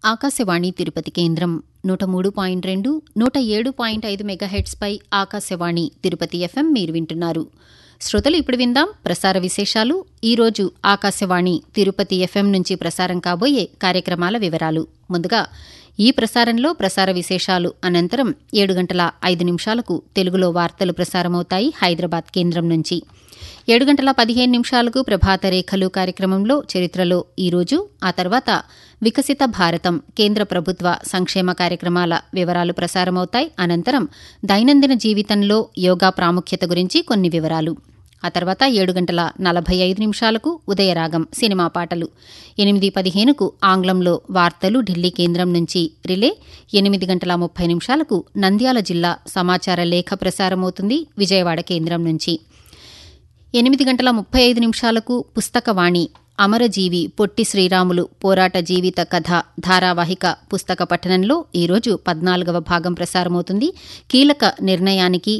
ఆకాశవాణి తిరుపతి కేంద్రం నూట మూడు పాయింట్ రెండు నూట ఏడు పాయింట్ ఐదు మెగాహెట్స్పై ఆకాశవాణి తిరుపతి ఎఫ్ఎం మీరు వింటున్నారు శ్రోతలు ఇప్పుడు విందాం ప్రసార విశేషాలు ఈరోజు ఆకాశవాణి తిరుపతి ఎఫ్ఎం నుంచి ప్రసారం కాబోయే కార్యక్రమాల వివరాలు ముందుగా ఈ ప్రసారంలో ప్రసార విశేషాలు అనంతరం ఏడు గంటల ఐదు నిమిషాలకు తెలుగులో వార్తలు ప్రసారమవుతాయి హైదరాబాద్ కేంద్రం నుంచి ఏడు గంటల పదిహేను నిమిషాలకు ప్రభాత రేఖలు కార్యక్రమంలో చరిత్రలో ఈరోజు ఆ తర్వాత వికసిత భారతం కేంద్ర ప్రభుత్వ సంక్షేమ కార్యక్రమాల వివరాలు ప్రసారమవుతాయి అనంతరం దైనందిన జీవితంలో యోగా ప్రాముఖ్యత గురించి కొన్ని వివరాలు ఆ తర్వాత ఏడు గంటల నలభై ఐదు నిమిషాలకు ఉదయరాగం సినిమా పాటలు ఎనిమిది పదిహేనుకు ఆంగ్లంలో వార్తలు ఢిల్లీ కేంద్రం నుంచి రిలే ఎనిమిది గంటల ముప్పై నిమిషాలకు నంద్యాల జిల్లా సమాచార లేఖ ప్రసారమవుతుంది విజయవాడ కేంద్రం నుంచి ఎనిమిది గంటల ముప్పై ఐదు నిమిషాలకు పుస్తకవాణి అమరజీవి పొట్టి శ్రీరాములు పోరాట జీవిత కథ ధారావాహిక పుస్తక పఠనంలో ఈరోజు పద్నాలుగవ భాగం ప్రసారమవుతుంది కీలక నిర్ణయానికి